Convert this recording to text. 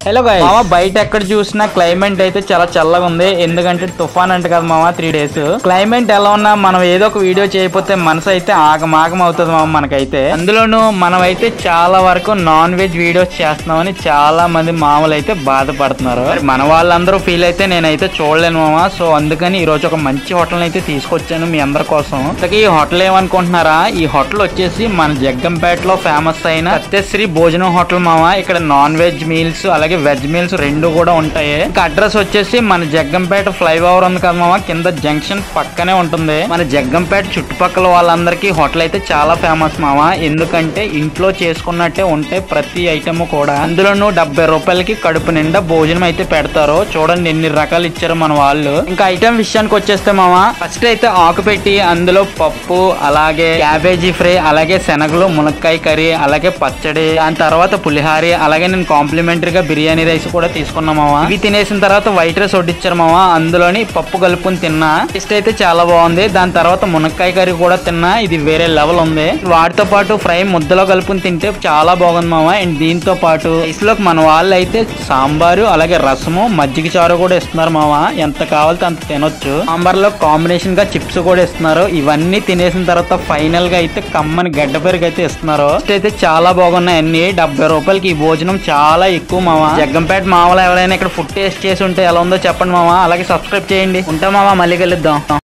hello guy మామ బయట ఎక్కడ చూసినా క్లైమేట్ అయితే చాలా చల్లగా ఉంది ఎందుకంటే తుఫాన్ అంట కదా మామ త్రీ డేస్ క్లైమేట్ ఎలా ఉన్నా మనం ఏదో ఒక వీడియో చేయకపోతే మనసు అయితే ఆగమాగం అవుతుంది మామ మనకైతే అందులోనూ మనం అయితే చాలా వరకు నాన్ వెజ్ వీడియోస్ చేస్తున్నామని చాలా మంది మామూలు అయితే బాధపడుతున్నారు మరి మన వాళ్ళందరూ ఫీల్ అయితే నేనైతే చూడలేను మామ సో అందుకని ఈ రోజు ఒక మంచి హోటల్ అయితే తీసుకొచ్చాను మీ అందరి కోసం ఇంతకీ ఈ హోటల్ ఏమనుకుంటున్నారా ఈ హోటల్ వచ్చేసి మన జగ్గంపేటలో ఫేమస్ అయిన సత్యశ్రీ భోజనం హోటల్ మామ ఇక్కడ నాన్ వెజ్ మీల్స్ అలాగే వెజ్ మీల్స్ రెండు కూడా ఉంటాయి ఇంకా అడ్రస్ వచ్చేసి మన జగ్గంపేట ఫ్లై ఓవర్ ఉంది కదా మామ కింద జంక్షన్ పక్కనే ఉంటుంది మన జగ్గంపేట చుట్టుపక్కల వాళ్ళందరికీ హోటల్ అయితే చాలా ఫేమస్ మామ ఎందుకంటే ఇంట్లో చేసుకున్నట్టే ఉంటే ప్రతి ఐటమ్ కూడా అందులోనూ డెబ్బై రూపాయలకి కడుపు నిండా భోజనం అయితే పెడతారు చూడండి ఎన్ని రకాలు ఇచ్చారు మన వాళ్ళు ఇంకా ఐటమ్ విషయానికి వచ్చేస్తే మామ ఫస్ట్ అయితే ఆకు పెట్టి అందులో పప్పు అలాగే క్యాబేజీ ఫ్రై అలాగే శనగలు మునక్కాయ కర్రీ అలాగే పచ్చడి దాని తర్వాత పులిహారి అలాగే నేను కాంప్లిమెంటరీగా బిర్యానీ రైస్ కూడా తీసుకున్నా మామ ఇవి తినేసిన తర్వాత వైట్ రైస్ వడ్డిచ్చారు మామ అందులోని పప్పు కలుపుని తిన్నా టేస్ట్ అయితే చాలా బాగుంది దాని తర్వాత మునక్కాయ కర్రీ కూడా తిన్నా ఇది వేరే లెవెల్ ఉంది వాటితో పాటు ఫ్రై ముద్దలో కలుపుని తింటే చాలా బాగుంది మామ అండ్ దీంతో పాటు రైస్ లోకి మన వాళ్ళు అయితే సాంబారు అలాగే రసము మజ్జిగ చారు కూడా ఇస్తున్నారు మామ ఎంత కావాలితే అంత తినొచ్చు సాంబార్ లో కాంబినేషన్ గా చిప్స్ కూడా ఇస్తున్నారు ఇవన్నీ తినేసిన తర్వాత ఫైనల్ గా అయితే కమ్మని గడ్డ పెరుగు అయితే ఇస్తున్నారు టేస్ట్ అయితే చాలా బాగున్నాయి అన్ని డెబ్బై రూపాయలకి ఈ భోజనం చాలా ఎక్కువ మామ జగ్గంపేట మామూలు ఎవరైనా ఇక్కడ ఫుడ్ టేస్ట్ చేసి ఉంటే ఎలా ఉందో చెప్పండి మామ అలాగే సబ్స్క్రైబ్ చేయండి ఉంటా మామ మళ్ళీ కలుద్దాం